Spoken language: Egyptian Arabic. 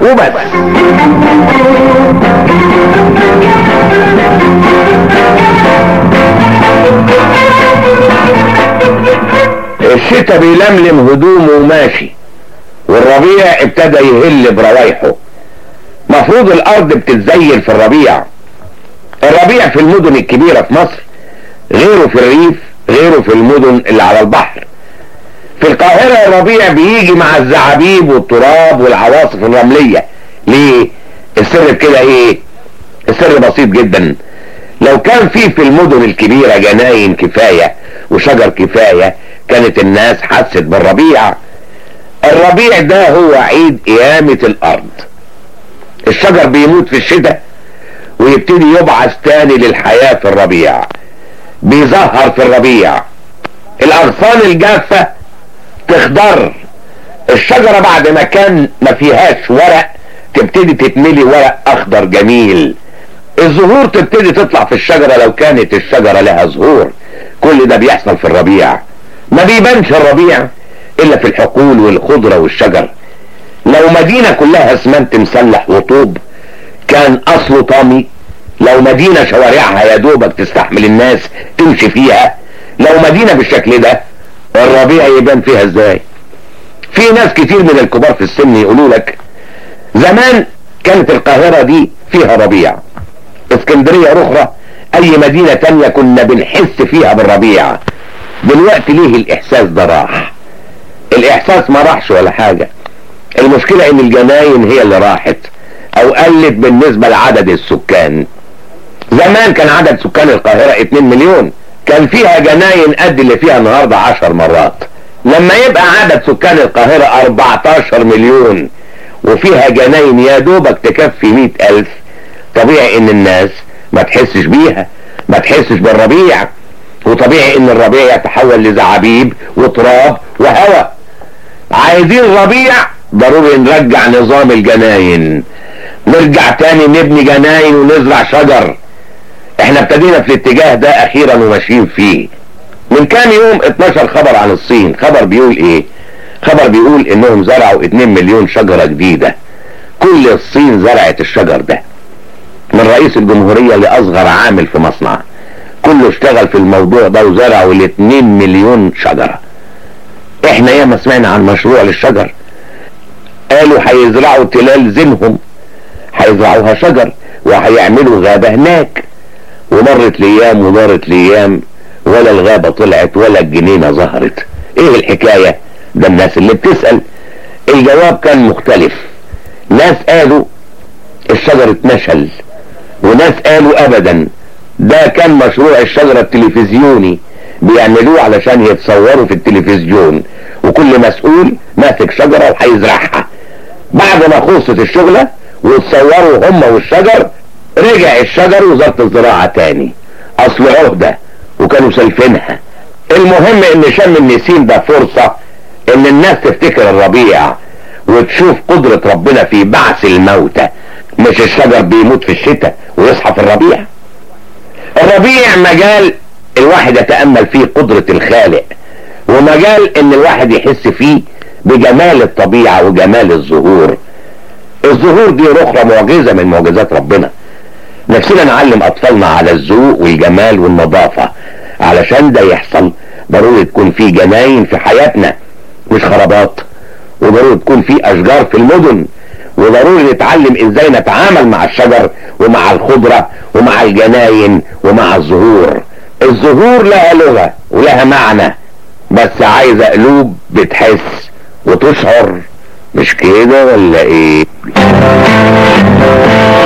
وبس الشتا بيلملم هدومه وماشي والربيع ابتدى يهل بروايحه مفروض الارض بتتزين في الربيع الربيع في المدن الكبيرة في مصر غيره في الريف غيره في المدن اللي على البحر في القاهرة الربيع بيجي مع الزعابيب والتراب والعواصف الرملية ليه السر بكده ايه السر بسيط جدا لو كان في في المدن الكبيرة جناين كفاية وشجر كفاية كانت الناس حست بالربيع الربيع ده هو عيد قيامة الارض الشجر بيموت في الشتاء ويبتدي يبعث تاني للحياة في الربيع بيظهر في الربيع الاغصان الجافة تخضر الشجرة بعد ما كان ما فيهاش ورق تبتدي تتملي ورق اخضر جميل الزهور تبتدي تطلع في الشجرة لو كانت الشجرة لها زهور كل ده بيحصل في الربيع ما بيبانش الربيع الا في الحقول والخضرة والشجر لو مدينة كلها اسمنت مسلح وطوب كان اصله طامي لو مدينة شوارعها يا دوبك تستحمل الناس تمشي فيها لو مدينة بالشكل ده الربيع يبان فيها ازاي في ناس كتير من الكبار في السن يقولوا لك زمان كانت القاهرة دي فيها ربيع اسكندرية اخرى اي مدينة تانية كنا بنحس فيها بالربيع دلوقتي ليه الاحساس ده راح الاحساس ما راحش ولا حاجة المشكلة ان الجناين هي اللي راحت او قلت بالنسبة لعدد السكان زمان كان عدد سكان القاهرة 2 مليون كان فيها جناين قد اللي فيها النهاردة 10 مرات لما يبقى عدد سكان القاهرة 14 مليون وفيها جناين يا دوبك تكفي 100 ألف طبيعي ان الناس ما تحسش بيها ما تحسش بالربيع وطبيعي ان الربيع يتحول لزعابيب وتراب وهواء عايزين ربيع ضروري نرجع نظام الجناين نرجع تاني نبني جناين ونزرع شجر احنا ابتدينا في الاتجاه ده اخيرا وماشيين فيه من كام يوم 12 خبر عن الصين خبر بيقول ايه خبر بيقول انهم زرعوا 2 مليون شجرة جديدة كل الصين زرعت الشجر ده من رئيس الجمهورية لأصغر عامل في مصنع كله اشتغل في الموضوع ده وزرعوا ال 2 مليون شجرة احنا ياما سمعنا عن مشروع للشجر قالوا هيزرعوا تلال زينهم هيزرعوها شجر وهيعملوا غابة هناك ومرت الايام ودارت الايام ولا الغابة طلعت ولا الجنينة ظهرت ايه الحكاية ده الناس اللي بتسأل الجواب كان مختلف ناس قالوا الشجر اتنشل وناس قالوا ابدا ده كان مشروع الشجرة التلفزيوني بيعملوه علشان يتصوروا في التلفزيون وكل مسؤول ماسك شجرة وهيزرعها بعد ما خلصت الشغلة وتصوروا هم والشجر رجع الشجر وزارة الزراعة تاني اصل عهدة وكانوا سالفينها المهم ان شم النسيم ده فرصة ان الناس تفتكر الربيع وتشوف قدرة ربنا في بعث الموتى مش الشجر بيموت في الشتاء ويصحى في الربيع الربيع مجال الواحد يتأمل فيه قدرة الخالق ومجال ان الواحد يحس فيه بجمال الطبيعة وجمال الزهور الزهور دي اخرى معجزة من معجزات ربنا نفسنا نعلم اطفالنا على الذوق والجمال والنظافة علشان ده يحصل ضروري تكون في جناين في حياتنا مش خرابات وضروري تكون في اشجار في المدن وضروري نتعلم ازاي نتعامل مع الشجر ومع الخضرة ومع الجناين ومع الزهور الزهور لها لغة ولها معنى بس عايزة قلوب بتحس وتشعر مش كده ولا ايه